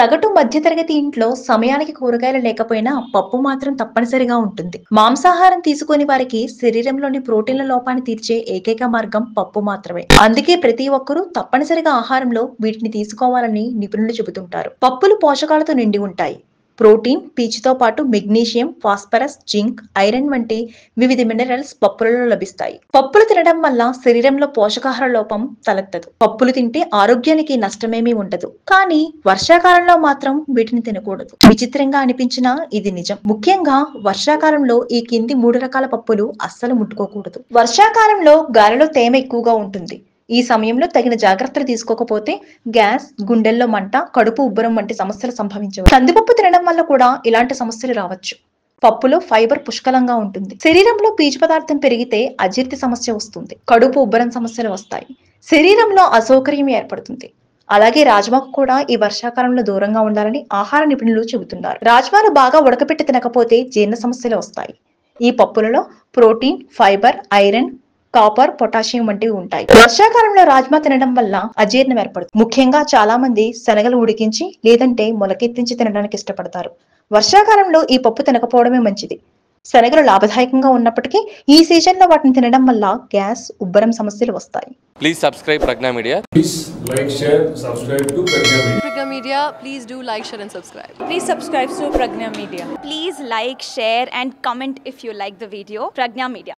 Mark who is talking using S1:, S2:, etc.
S1: సగటు మధ్యతరగతి ఇంట్లో సమయానికి కూరగాయలు లేకపోయినా పప్పు మాత్రం తప్పనిసరిగా ఉంటుంది మాంసాహారం తీసుకుని వారికి శరీరంలోని ప్రోటీన్ల లోపాన్ని తీర్చే ఏకైక మార్గం పప్పు మాత్రమే అందుకే ప్రతి ఒక్కరూ తప్పనిసరిగా ఆహారంలో వీటిని తీసుకోవాలని నిపుణులు చెబుతుంటారు పప్పులు పోషకాలతో నిండి ఉంటాయి ప్రోటీన్ పీచుతో పాటు మెగ్నీషియం ఫాస్ఫరస్ జింక్ ఐరన్ వంటి వివిధ మినరల్స్ పప్పులలో లభిస్తాయి పప్పులు తినడం వల్ల శరీరంలో పోషకాహార లోపం తలెత్తదు పప్పులు తింటే ఆరోగ్యానికి నష్టమేమీ ఉండదు కానీ వర్షాకాలంలో మాత్రం వీటిని తినకూడదు విచిత్రంగా అనిపించినా ఇది నిజం ముఖ్యంగా వర్షాకాలంలో ఈ కింది మూడు రకాల పప్పులు అస్సలు ముట్టుకోకూడదు వర్షాకాలంలో గాలిలో తేమ ఎక్కువగా ఉంటుంది ఈ సమయంలో తగిన జాగ్రత్తలు తీసుకోకపోతే గ్యాస్ గుండెల్లో మంట కడుపు ఉబ్బరం వంటి సమస్యలు సంభవించవచ్చు కందిపప్పు తినడం వల్ల కూడా ఇలాంటి సమస్యలు రావచ్చు పప్పులో ఫైబర్ పుష్కలంగా ఉంటుంది శరీరంలో పీచు పదార్థం పెరిగితే అజీర్తి సమస్య వస్తుంది కడుపు ఉబ్బరం సమస్యలు వస్తాయి శరీరంలో అసౌకర్యం ఏర్పడుతుంది అలాగే రాజ్మాకు కూడా ఈ వర్షాకాలంలో దూరంగా ఉండాలని ఆహార నిపుణులు చెబుతున్నారు రాజ్మాను బాగా ఉడకపెట్టి తినకపోతే జీర్ణ సమస్యలు వస్తాయి ఈ పప్పులలో protein fibre iron copper potassium వంటివి ఉంటాయి వర్షాకాలంలో రాజ్మా తినడం వల్ల అజీర్ణం ఏర్పడుతుంది ముఖ్యంగా చాలా మంది శనగలు ఉడికించి లేదంటే మొలకెత్తించి తినడానికి ఇష్టపడతారు వర్షాకాలంలో ఈ పప్పు తినకపోవడమే మంచిది శనగలు లాభదాయకంగా ఉన్నప్పటికీ ఈ సీజన్ లో వాటిని తినడం వల్ల గ్యాస్ ఉబ్బరం సమస్యలు వస్తాయి
S2: Please subscribe Pragna Media.
S3: Please like, share, subscribe to Pragya Media.
S4: Pragya Media, please do like, share, and subscribe.
S5: Please subscribe to Pragna Media.
S6: Please like, share, and comment if you like the video. Pragna Media.